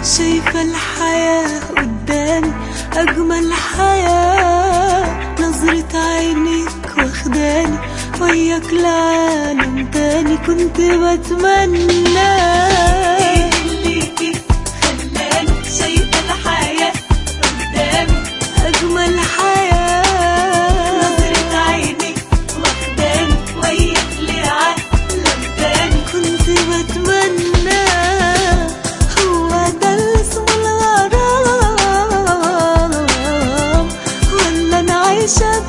شايفة الحياة قدامي أجمل حياة نظرة عينيك واخداني وياك لعالم تاني كنت بتمنى ايه اللي فيك خلاني شايفة الحياة قدامي أجمل حياة نظرة عينيك واخداني وياك لعالم تاني كنت بتمنى هو ده اللي اسمه الغرام ولا أنا عايشة في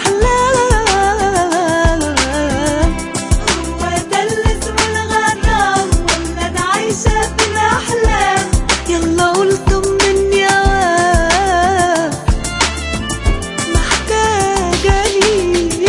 الأحلام هو ده اللي اسمه الغرام ولا انا عايشة في الأحلام يلا قول طمني يا واد محتاجة ليك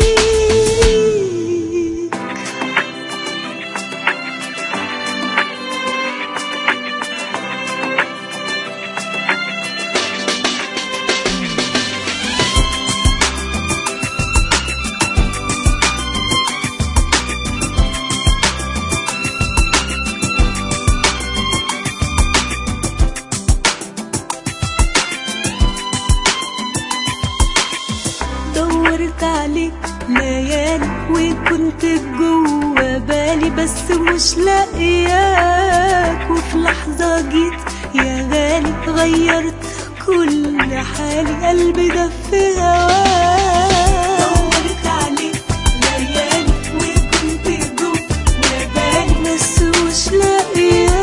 دورت عليك ليالي وكنت جوا بالي بس مش لاقياك وفي لحظة جيت يا غالي غيرت كل حالي قلبي ده في هواك دورت عليك ليالي وكنت جوا بالي بس مش لاقياك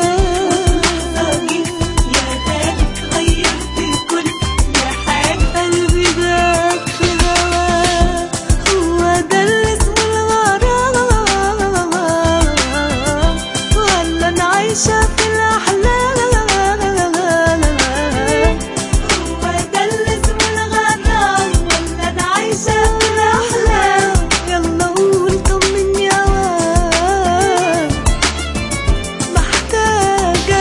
طريق يا غالي غيرت كل حاجة قلبي ده في هواك هو ده اللي اسمه الغرام ولا انا عايشة في الأحلام هو ده اللي اسمه الغرام ولا انا عايشة في الأحلام يلا قول طمني يا واد محتاجة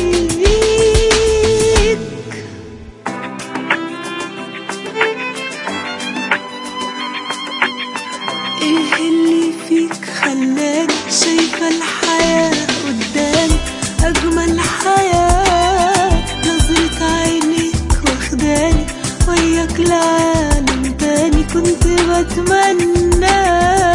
ليك ايه اللي فيك خلاني شايفة الحياة قدامي أجمل حياة نظرة عينيك واخداني وياك لعالم تاني كنت بتمنى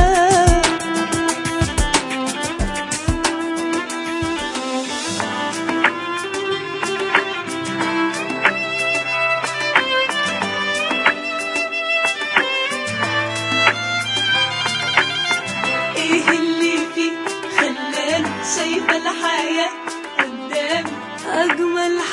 ايه اللي فيك خلاني شايفة الحياة قدامي أجمل نظرة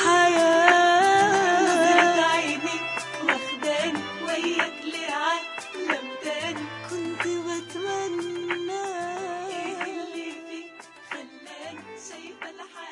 حياة عينيك واخداني وياك لعالم تاني كنت بتمنى ايه اللي فيك خلاني شايفة الحياة